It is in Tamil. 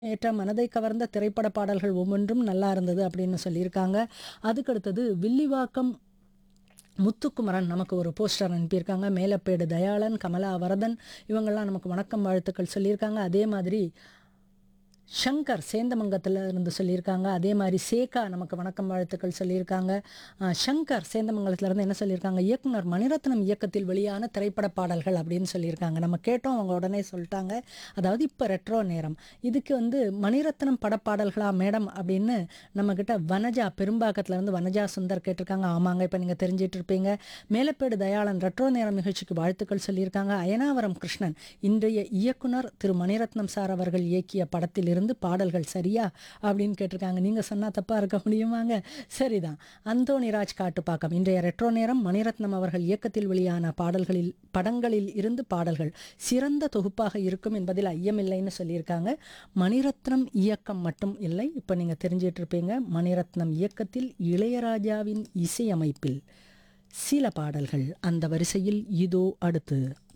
ஏற்ற மனதை கவர்ந்த திரைப்பட பாடல்கள் ஒவ்வொன்றும் நல்லா இருந்தது அப்படின்னு சொல்லியிருக்காங்க அதுக்கடுத்தது வில்லிவாக்கம் முத்துக்குமரன் நமக்கு ஒரு போஸ்டர் அனுப்பியிருக்காங்க மேலப்பேடு தயாளன் கமலா வரதன் இவங்கெல்லாம் நமக்கு வணக்கம் வாழ்த்துக்கள் சொல்லியிருக்காங்க அதே மாதிரி ஷங்கர் சேந்தமங்கத்தில் இருந்து சொல்லியிருக்காங்க அதே மாதிரி சேகா நமக்கு வணக்கம் வாழ்த்துக்கள் சொல்லியிருக்காங்க அஹ், ஷங்கர் சேந்தமங்கலத்துல இருந்து என்ன சொல்லியிருக்காங்க இயக்குனர் மணிரத்னம் இயக்கத்தில் வெளியான திரைப்பட பாடல்கள் அப்படின்னு சொல்லியிருக்காங்க நம்ம கேட்டோம் அவங்க உடனே சொல்லிட்டாங்க அதாவது இப்போ ரெட்ரோ நேரம் இதுக்கு வந்து மணிரத்னம் படப்பாடல்களா மேடம் அப்படின்னு நம்மக்கிட்ட வனஜா பெரும்பாக்கத்துல இருந்து வனஜா சுந்தர் கேட்டிருக்காங்க ஆமாங்க இப்போ நீங்கள் தெரிஞ்சிட்டு இருப்பீங்க மேலப்பேடு தயாளன் ரெட்ரோ நேரம் நிகழ்ச்சிக்கு வாழ்த்துக்கள் சொல்லியிருக்காங்க அயனாவரம் கிருஷ்ணன் இன்றைய இயக்குனர் திரு மணிரத்னம் சார் அவர்கள் இயக்கிய படத்திலிருந்து பாடல்கள் சரியா அப்படின்னு கேட்டிருக்காங்க நீங்கள் சொன்னால் தப்பாக இருக்க முடியுமாங்க சரிதான் அந்தோணிராஜ் காட்டுப்பாக்கம் இன்றைய ரெட்ரோ நேரம் மணிரத்னம் அவர்கள் இயக்கத்தில் வெளியான பாடல்களில் படங்களில் இருந்து பாடல்கள் சிறந்த தொகுப்பாக இருக்கும் என்பதில் ஐயமில்லைன்னு சொல்லியிருக்காங்க மணிரத்னம் இயக்கம் மட்டும் இல்லை இப்போ நீங்கள் தெரிஞ்சிட்டு இருப்பீங்க மணிரத்னம் இயக்கத்தில் இளையராஜாவின் இசையமைப்பில் சில பாடல்கள் அந்த வரிசையில் இதோ அடுத்து